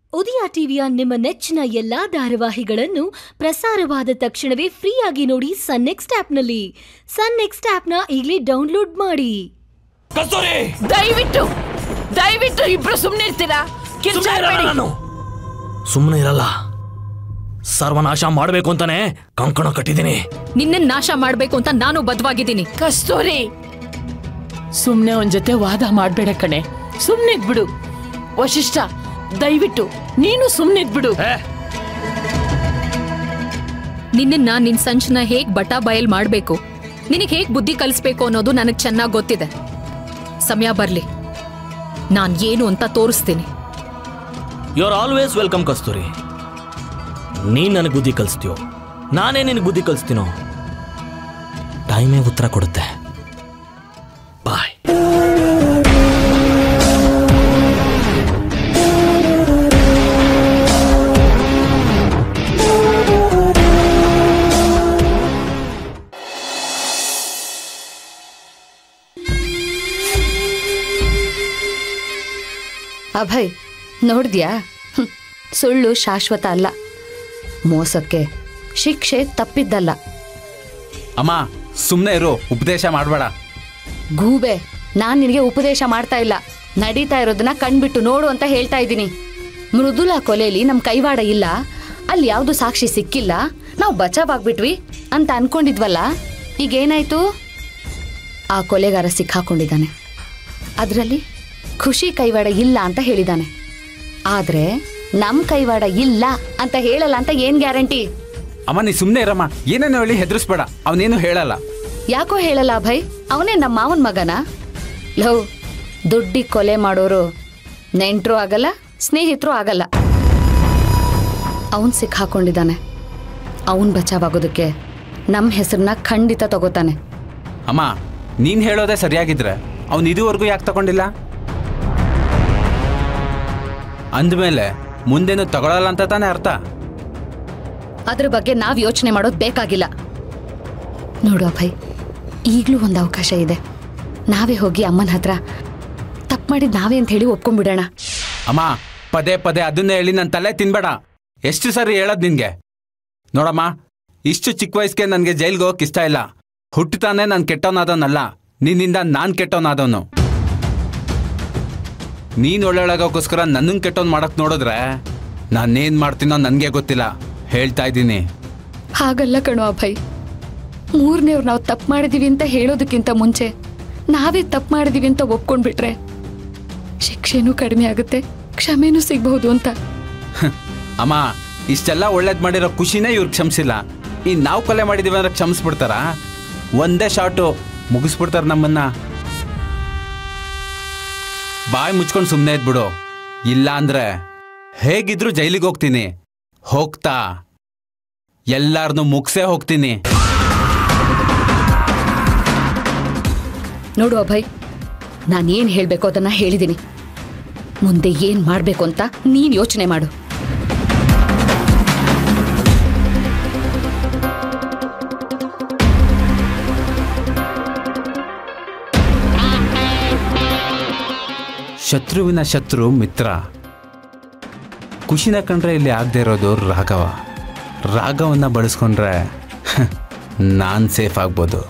ಉದಯ ಟಿವಿಯ ನಿಮ್ಮ ನೆಚ್ಚಿನ ಎಲ್ಲಾ ಧಾರಾವಾಹಿಗಳನ್ನು ಪ್ರಸಾರವಾದ ತಕ್ಷಣವೇ ಫ್ರೀಯಾಗಿ ನೋಡಿ ಸನ್ ನೆಕ್ಸ್ಟ್ ಆಪ್ನಲ್ಲಿ ಸನ್ ನೆಕ್ಸ್ಟ್ ಆಪ್ನ ಈಗಲೇ ಡೌನ್ಲೋಡ್ ಮಾಡಿ ಕಸ್ತೂರಿ ದಯವಿಟ್ಟು ದಯವಿಟ್ಟು ಇಬ್ರು ಸುಮ್ನೆ ಇರ್ತೀರಾ ಸುಮ್ನೆ ಇರಲ್ಲ ನಾನು ಸುಮ್ಮನೆ ಇರಲ್ಲ ಸರ್ವನಾಶ ಮಾಡಬೇಕು ಅಂತಾನೆ ಕಂಕಣ ಕಟ್ಟಿದ್ದೀನಿ ನಿನ್ನ ನಾಶ ಮಾಡ್ಬೇಕು ಅಂತ ನಾನು ಬದ್ಧವಾಗಿದ್ದೀನಿ ಕಸ್ತೂರಿ ಸುಮ್ನೆ ಅವನ್ ಜೊತೆ ವಾದ ಮಾಡ್ಬೇಡ ಕಣೆ ಸುಮ್ನೆ ಇದ್ಬಿಡು ವಶಿಷ್ಠ ದಯವಿಟ್ಟು ನೀನು ಸುಮ್ನೆ ಇದ್ಬಿಡು ಏ, ನಿನ್ನ ನಿನ್ ಸಂಚನ ಹೇಗ್ ಬಟಾ ಬಯಲ್ ಮಾಡ್ಬೇಕು ನಿನಗ್ ಹೇಗ್ ಬುದ್ಧಿ ಕಲಿಸ್ಬೇಕು ಅನ್ನೋದು ನನಗ್ ಚೆನ್ನಾಗ್ ಗೊತ್ತಿದೆ ಸಮಯ ಬರ್ಲಿ ನಾನ್ ಏನು ಅಂತ ತೋರಿಸ್ತೀನಿ you are always welcome Kasturi ನೀನ್ ನನಗೆ ಬುದ್ಧಿ ಕಲಿಸ್ತೀಯೋ ನಾನೇ ನಿನಗೆ ಬುದ್ಧಿ ಕಲಿಸ್ತೀನೋ ಟೈಮೇ ಉತ್ತರ ಕೊಡುತ್ತೆ ಬಾಯ್ ಅಭಯ್ ನೋಡಿದ್ಯಾ ಹ್ಮ್, ಸುಳ್ಳು ಶಾಶ್ವತ ಅಲ್ಲ ಮೋಸಕ್ಕೆ ಶಿಕ್ಷೆ ತಪ್ಪಿದ್ದಲ್ಲ ಅಮ್ಮ ಸುಮ್ಮನೆ ಇರು ಉಪದೇಶ ಮಾಡಬೇಡ ಗೂಬೆ ನಾನ್ ನಿನಗೆ ಉಪದೇಶ ಮಾಡ್ತಾ ಇಲ್ಲ ನಡೀತಾ ಇರೋದನ್ನ ಕಣ್ಬಿಟ್ಟು ನೋಡು ಅಂತ ಹೇಳ್ತಾ ಇದ್ದೀನಿ ಮೃದುಲಾ ಕೊಲೆಯಲ್ಲಿ ನಮ್ ಕೈವಾಡ ಇಲ್ಲ ಅಲ್ಲಿ ಯಾವ್ದು ಸಾಕ್ಷಿ ಸಿಕ್ಕಿಲ್ಲ ನಾವು ಬಚಾವಾಗ್ಬಿಟ್ವಿ ಅಂತ ಅನ್ಕೊಂಡಿದ್ವಲ್ಲ ಈಗೇನಾಯ್ತು ಆ ಕೊಲೆಗಾರ ಸಿಕ್ಕಾಕೊಂಡಿದ್ದಾನೆ ಅದರಲ್ಲಿ ಖುಷಿ ಕೈವಾಡ ಇಲ್ಲ ಅಂತ ಹೇಳಿದಾನೆ ಆದ್ರೆ ನಮ್ ಕೈವಾಡ ಇಲ್ಲ ಅಂತ ಹೇಳಲ್ಲ ಅಂತ ಏನ್ ಗ್ಯಾರಂಟಿ ಅಮ್ಮ ನೀ ಸುಮ್ಮನೆ ಇರಮ್ಮ ಏನೇನು ಹೇಳಿ ಹೆದರ್ಸ್ಬೇಡ ಅವನೇನು ಹೇಳಲ್ಲ ಯಾಕೋ ಹೇಳಲ್ಲ ಅಭಯ್ ಅವನೇ ನಮ್ಮ ಮಾವನ್ ಮಗನ ಲವ್ ದುಡ್ಡಿ ಕೊಲೆ ಮಾಡೋರು ನೆಂಟ್ರು ಆಗಲ್ಲ ಸ್ನೇಹಿತರು ಆಗಲ್ಲ ಅವನ್ ಸಿಕ್ಕಾಕೊಂಡಿದ್ದಾನೆ ಅವನ್ ಬಚಾವಾಗೋದಕ್ಕೆ ನಮ್ಮ ಹೆಸರನ್ನ ಖಂಡಿತ ತಗೋತಾನೆ ಅಮ್ಮ ನೀನು ಹೇಳೋದೇ ಸರಿಯಾಗಿದ್ರೆ ಅವ್ನು ಇದುವರೆಗೂ ಯಾಕೆ ತಗೊಂಡಿಲ್ಲ ಅಂದಮೇಲೆ ಮುಂದೇನು ತಗೊಳಲ್ಲ ಅಂತ ತಾನೇ ಅರ್ಥ ಅದ್ರ ಬಗ್ಗೆ ನಾವ್ ಯೋಚನೆ ಮಾಡೋದು ಬೇಕಾಗಿಲ್ಲ ನೋಡು ಅಭಯ್ ಈಗಲೂ ಒಂದು ಅವಕಾಶ ಇದೆ ನಾವೇ ಹೋಗಿ ಅಮ್ಮನ ಹತ್ರ ತಪ್ಪು ಮಾಡಿದ್ ನಾವೇ ಅಂತ ಹೇಳಿ ಒಪ್ಕೊಂಡ್ಬಿಡೋಣ ಅಮ್ಮ ಪದೇ ಪದೇ ಅದನ್ನೇ ಹೇಳಿ ನನ್ನ ತಲೆ ತಿನ್ಬೇಡ ಎಷ್ಟು ಸರಿ ಹೇಳೋದು ನಿನ್ಗೆ ನೋಡಮ್ಮ ಇಷ್ಟು ಚಿಕ್ಕ ವಯಸ್ಸಿಗೆ ನನಗೆ ಜೈಲ್ಗೆ ಹೋಗಕ್ಕೆ ಇಷ್ಟ ಇಲ್ಲ ಹುಟ್ಟುತ್ತಾನೆ ನಾನು ಕೆಟ್ಟವನಾದವನಲ್ಲ ನಿನ್ನಿಂದ ನಾನು ಕೆಟ್ಟವನಾದವನು ನೀನು ಒಳ್ಳೊಳಗೋಸ್ಕರ ನನ್ನನ್ನು ಕೆಟ್ಟವನ್ ಮಾಡಕ್ ನೋಡಿದ್ರೆ ನಾನೇನು ಮಾಡ್ತೀನೋ ನನಗೆ ಗೊತ್ತಿಲ್ಲ ಹೇಳ್ತಾ ಇದ್ದೀನಿ ಹಾಗಲ್ಲ ಕಣೋ ಅಭಯ್ ಮೂರನೇವ್ರು ನಾವು ತಪ್ಪು ಮಾಡಿದೀವಿ ಅಂತ ಹೇಳೋದಕ್ಕಿಂತ ಮುಂಚೆ ನಾವೇ ತಪ್ಪು ಮಾಡಿದೀವಿ ಅಂತ ಒಪ್ಕೊಂಡ್ಬಿಟ್ರೆ ಶಿಕ್ಷೆನೂ ಕಡಿಮೆ ಆಗುತ್ತೆ ಕ್ಷಮೆನೂ ಸಿಗ್ಬಹುದು ಅಂತ ಅಮ್ಮ ಇಷ್ಟೆಲ್ಲ ಒಳ್ಳೇದು ಮಾಡಿರೋ ಖುಷಿನೇ ಇವ್ರಿಗೆ ಕ್ಷಮಿಸಿಲ್ಲ ಈ ನಾವು ಕೊಲೆ ಮಾಡಿದೀವಿ ಅಂದ್ರೆ ಕ್ಷಮಿಸ್ಬಿಡ್ತಾರ ಒಂದೇ ಶಾಟು ಮುಗಿಸ್ಬಿಡ್ತಾರ ನಮ್ಮನ್ನ ಬಾಯಿ ಮುಚ್ಕೊಂಡು ಸುಮ್ಮನೆ ಇದ್ಬಿಡು ಇಲ್ಲ ಅಂದ್ರೆ ಹೇಗಿದ್ರು ಜೈಲಿಗೆ ಹೋಗ್ತೀನಿ ಹೋಗ್ತಾ ಎಲ್ಲಾರನ್ನೂ ಮುಗ್ಸೇ ಹೋಗ್ತೀನಿ ನೋಡು ಅಭಯ್ ನಾನು ಏನು ಹೇಳಬೇಕು ಅದನ್ನ ಹೇಳಿದ್ದೀನಿ ಮುಂದೆ ಏನು ಮಾಡಬೇಕು ಅಂತ ನೀನು ಯೋಚನೆ ಮಾಡು ಶತ್ರುವಿನ ಶತ್ರು ಮಿತ್ರ ಖುಷಿನ ಕಂಡ್ರೆ ಇಲ್ಲಿ ಆಗದೆ ಇರೋದು ರಾಘವ ರಾಘವನ್ನ ಬಳಸ್ಕೊಂಡ್ರೆ ನಾನು ಸೇಫ್ ಆಗ್ಬೋದು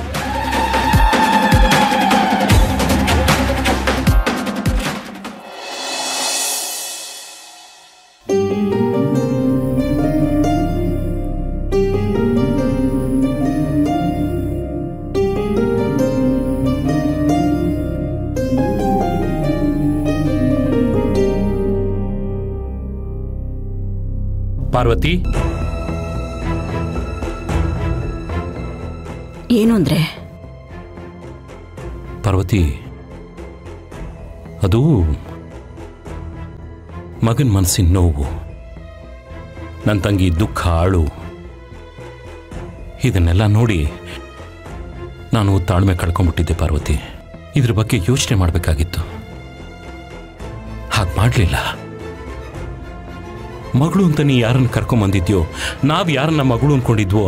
ಪಾರ್ವತಿ ಏನು ಅಂದ್ರೆ ಪಾರ್ವತಿ ಅದು ಮಗನ ಮನಸ್ಸಿನ ನೋವು ನನ್ನ ತಂಗಿ ದುಃಖ ಆಳು ಇದನ್ನೆಲ್ಲ ನೋಡಿ ನಾನು ತಾಳ್ಮೆ ಕಳ್ಕೊಂಡ್ಬಿಟ್ಟಿದ್ದೆ ಪಾರ್ವತಿ ಇದ್ರ ಬಗ್ಗೆ ಯೋಚನೆ ಮಾಡಬೇಕಾಗಿತ್ತು ಹಾಗೆ ಮಾಡಲಿಲ್ಲ ಮಗಳು ಅಂತ ನೀ ಯಾರನ್ನು ಕರ್ಕೊಂಬಂದಿದ್ಯೋ ನಾವು ಯಾರನ್ನ ಮಗಳು ಅನ್ಕೊಂಡಿದ್ವೋ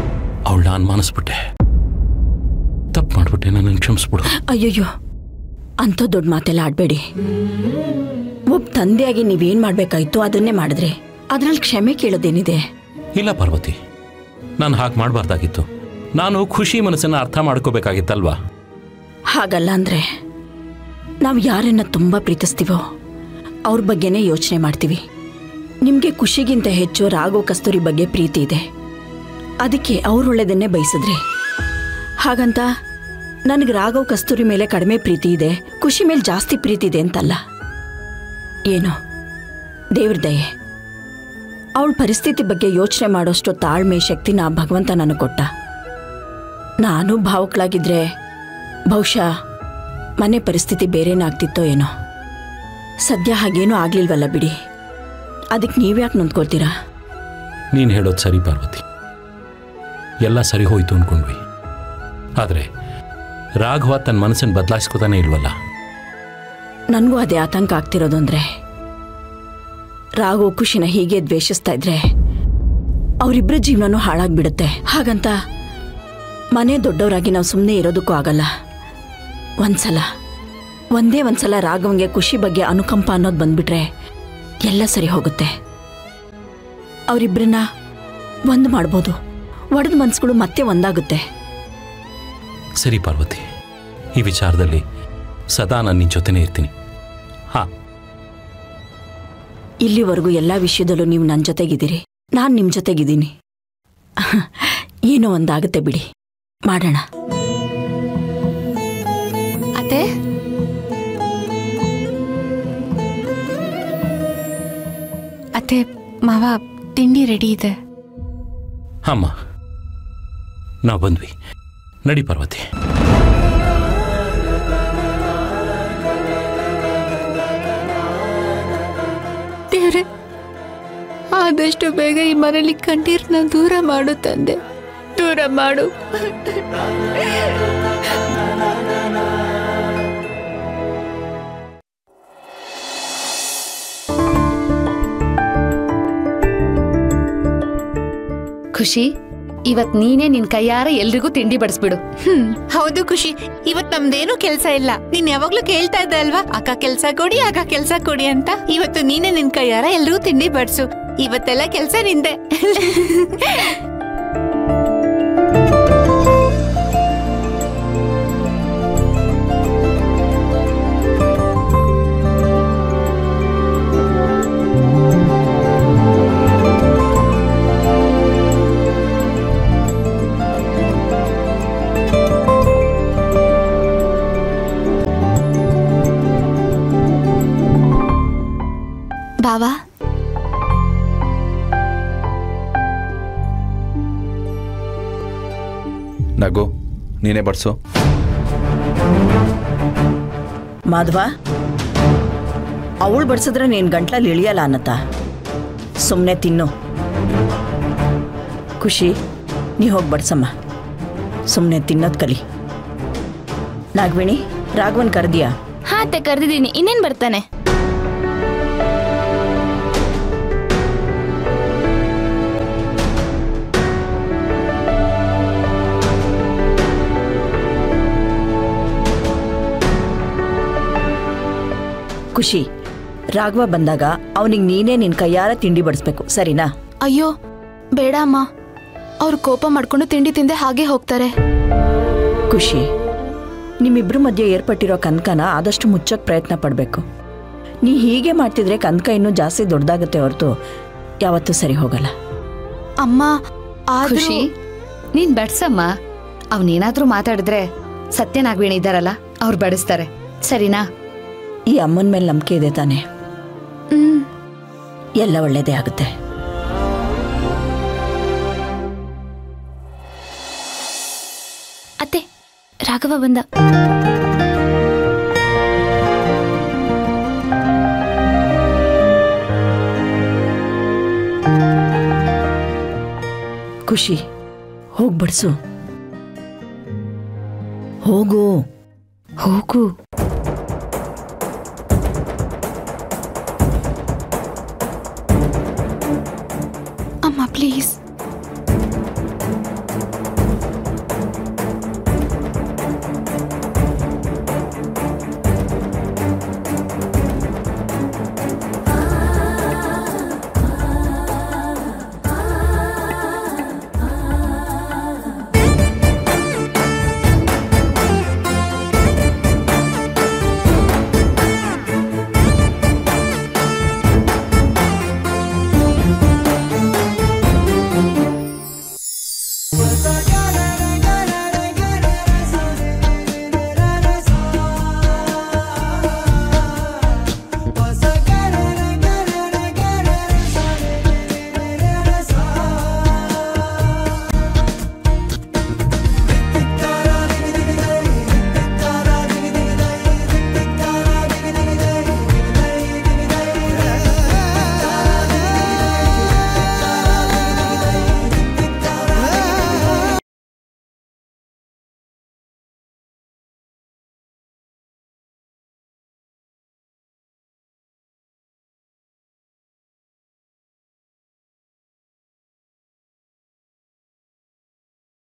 ಅವಳನ್ನ ಅನುಮಾನಿಸ್ಬಿಟ್ಟೆ ತಪ್ಪು ಮಾಡ್ಬಿಟ್ಟೆ ನನ್ನ ಕ್ಷಮಿಸ್ಬಿಡು ಅಯ್ಯಯ್ಯೋ ಅಂಥ ದೊಡ್ಡ ಮಾತೆಲ್ಲ ಆಡಬೇಡಿ ಒಬ್ಬ ತಂದೆಯಾಗಿ ನೀವೇನು ಮಾಡಬೇಕಾಯ್ತು ಅದನ್ನೇ ಮಾಡಿದ್ರೆ ಅದರಲ್ಲಿ ಕ್ಷಮೆ ಕೇಳೋದೇನಿದೆ ಇಲ್ಲ ಪಾರ್ವತಿ ನಾನು ಹಾಗೆ ಮಾಡಬಾರ್ದಾಗಿತ್ತು ನಾನು ಖುಷಿ ಮನಸ್ಸನ್ನು ಅರ್ಥ ಮಾಡ್ಕೋಬೇಕಾಗಿತ್ತಲ್ವಾ ಹಾಗಲ್ಲ ಅಂದರೆ ನಾವು ಯಾರನ್ನ ತುಂಬ ಪ್ರೀತಿಸ್ತೀವೋ ಅವ್ರ ಬಗ್ಗೆನೇ ಯೋಚನೆ ಮಾಡ್ತೀವಿ ನಿಮಗೆ ಖುಷಿಗಿಂತ ಹೆಚ್ಚು ರಾಘವ್ ಕಸ್ತೂರಿ ಬಗ್ಗೆ ಪ್ರೀತಿ ಇದೆ ಅದಕ್ಕೆ ಅವ್ರೊಳ್ಳೆದನ್ನೇ ಬಯಸಿದ್ರಿ ಹಾಗಂತ ನನಗೆ ರಾಘವ್ ಕಸ್ತೂರಿ ಮೇಲೆ ಕಡಿಮೆ ಪ್ರೀತಿ ಇದೆ ಖುಷಿ ಮೇಲೆ ಜಾಸ್ತಿ ಪ್ರೀತಿ ಇದೆ ಅಂತಲ್ಲ ಏನೋ ದೇವ್ರ ದಯೆ ಅವಳ ಪರಿಸ್ಥಿತಿ ಬಗ್ಗೆ ಯೋಚನೆ ಮಾಡೋಷ್ಟು ತಾಳ್ಮೆ ಶಕ್ತಿನ ಭಗವಂತ ನನಗೆ ಕೊಟ್ಟ ನಾನು ಭಾವುಕಳಾಗಿದ್ರೆ ಬಹುಶಃ ಮನೆ ಪರಿಸ್ಥಿತಿ ಬೇರೇನಾಗ್ತಿತ್ತೋ ಏನೋ ಸದ್ಯ ಹಾಗೇನೂ ಆಗ್ಲಿಲ್ವಲ್ಲ ಬಿಡಿ ಅದಕ್ಕೆ ನೀವ್ಯಾಕೆ ನೊಂದ್ಕೊಳ್ತೀರಾ ನೀನು ಹೇಳೋದು ಸರಿ ಪಾರ್ವತಿ ಎಲ್ಲ ಸರಿ ಹೋಯ್ತು ಅನ್ಕೊಂಡ್ವಿ ಆದರೆ ರಾಘವ ತನ್ನ ಮನಸ್ಸನ್ನು ಬದಲಾಯಿಸ್ಕೋತಾನೆ ಇಲ್ವಲ್ಲ ನನಗೂ ಅದೇ ಆತಂಕ ಆಗ್ತಿರೋದು ಅಂದರೆ ರಾಘು ಖುಷಿನ ಹೀಗೆ ದ್ವೇಷಿಸ್ತಾ ಇದ್ರೆ ಅವರಿಬ್ಬರ ಜೀವನನೂ ಹಾಳಾಗ್ಬಿಡುತ್ತೆ ಹಾಗಂತ ಮನೆ ದೊಡ್ಡವರಾಗಿ ನಾವು ಸುಮ್ಮನೆ ಇರೋದಕ್ಕೂ ಆಗಲ್ಲ ಒಂದ್ಸಲ ಒಂದೇ ಒಂದ್ಸಲ ರಾಘವಂಗೆ ಖುಷಿ ಬಗ್ಗೆ ಅನುಕಂಪ ಅನ್ನೋದು ಬಂದ್ಬಿಟ್ರೆ ಎಲ್ಲ ಸರಿ ಹೋಗುತ್ತೆ ಅವರಿಬ್ಬರನ್ನ ಒಂದು ಮಾಡ್ಬೋದು ಒಡೆದ ಮನ್ಸುಗಳು ಮತ್ತೆ ಒಂದಾಗುತ್ತೆ ಸರಿ ಪಾರ್ವತಿ ಈ ವಿಚಾರದಲ್ಲಿ ಸದಾ ನಾನು ನಿನ್ನ ಜೊತೆನೇ ಇರ್ತೀನಿ ಹಾಂ ಇಲ್ಲಿವರೆಗೂ ಎಲ್ಲ ವಿಷಯದಲ್ಲೂ ನೀವು ನನ್ನ ಜೊತೆಗಿದ್ದೀರಿ ನಾನು ನಿಮ್ಮ ಜೊತೆಗಿದ್ದೀನಿ ಏನೋ ಒಂದಾಗುತ್ತೆ ಬಿಡಿ ಮಾಡೋಣ ಅತ್ತೆ ಅತ್ತೆ ಮಾವ ತಿಂಡಿ ರೆಡಿ ಇದೆ ಅಮ್ಮ ನಾವು ಬಂದ್ವಿ ನಡಿ ಪಾರ್ವತಿ ದೇವ್ರೆ ಆದಷ್ಟು ಬೇಗ ಈ ಮನೇಲಿ ಕಣ್ಣೀರ್ನ ದೂರ ಮಾಡು ತಂದೆ ದೂರ ಮಾಡು ಖುಷಿ ಇವತ್ ನೀನೇ ನಿನ್ ಕೈಯಾರ ಎಲ್ರಿಗೂ ತಿಂಡಿ ಬಡಿಸ್ಬಿಡು ಹ್ಮ್ ಹೌದು ಖುಷಿ ಇವತ್ ನಮ್ದೇನು ಕೆಲ್ಸ ಇಲ್ಲ ನೀನ್ ಯಾವಾಗ್ಲೂ ಕೇಳ್ತಾ ಇದ್ದ ಅಲ್ವಾ ಅಕ್ಕ ಕೆಲ್ಸ ಕೊಡಿ ಅಕ್ಕ ಕೆಲ್ಸ ಕೊಡಿ ಅಂತ ಇವತ್ತು ನೀನೇ ನಿನ್ ಕೈಯಾರ ಎಲ್ರಿಗೂ ತಿಂಡಿ ಬಡ್ಸು ಇವತ್ತೆಲ್ಲ ಕೆಲ್ಸ ನಿಂದೆ ಬಾವಾ ನಗು ನೀನೇ ಬಡ್ಸು ಮಾಧವ ಅವಳು ಬಡ್ಸಿದ್ರೆ ನೀನು ಗಂಟ್ಲಲ್ಲಿ ಇಳಿಯಲ್ಲ ಅನ್ನತ್ತ ಸುಮ್ಮನೆ ತಿನ್ನು ಖುಷಿ ನೀ ಹೋಗಿ ಬಡ್ಸಮ್ಮ ಸುಮ್ಮನೆ ತಿನ್ನೋದು ಕಲಿ ನಾಗವೇಣಿ ರಾಘವನ್ ಕರೆದಿಯಾ ಹಾ ಅತ್ತೆ ಕರೆದಿದ್ದೀನಿ ಇನ್ನೇನ್ ಬರ್ತಾನೆ ಖುಷಿ ರಾಘವ ಬಂದಾಗ ಅವನಿಗೆ ನೀನೇ ನಿನ್ನ ಕೈಯಾರ ತಿಂಡಿ ಬಡಿಸ್ಬೇಕು ಸರಿನಾ ಅಯ್ಯೋ ಬೇಡ ಅಮ್ಮ ಅವ್ರು ಕೋಪ ಮಾಡ್ಕೊಂಡು ತಿಂಡಿ ತಿಂದೆ ಹಾಗೆ ಹೋಗ್ತಾರೆ ಖುಷಿ ನಿಮ್ಮಿಬ್ಬರ ಮಧ್ಯೆ ಏರ್ಪಟ್ಟಿರೋ ಕನಕನ ಆದಷ್ಟು ಮುಚ್ಚಕ್ಕೆ ಪ್ರಯತ್ನ ಪಡಬೇಕು ನೀ ಹೀಗೆ ಮಾಡ್ತಿದ್ರೆ ಕನಕ ಇನ್ನೂ ಜಾಸ್ತಿ ದೊಡ್ಡದಾಗುತ್ತೆ ಹೊರತು ಯಾವತ್ತೂ ಸರಿ ಹೋಗಲ್ಲ ಅಮ್ಮ ಆದ್ರೂ- ಖುಷಿ ನೀನ್ ಬಡ್ಸಮ್ಮ ಅವನೇನಾದ್ರೂ ಮಾತಾಡಿದ್ರೆ ಸತ್ಯನಾಗ್ವೇಣಿ ಇದ್ದಾರಲ್ಲ ಅವ್ರು ಬಡಿಸ್ತಾರೆ ಸರಿನಾ ಈ ಅಮ್ಮನ ಮೇಲೆ ನಂಬಿಕೆ ಇದೆ ತಾನೆ ಹ್ಮ್ ಎಲ್ಲ ಒಳ್ಳೇದೇ ಆಗುತ್ತೆ ಅತ್ತೆ ರಾಘವ ಬಂದ ಖುಷಿ ಹೋಗ್ ಬಡ್ಸು ಹೋಗು ಹೋಗು ಅಮ್ಮ ಪ್ಲೀಸ್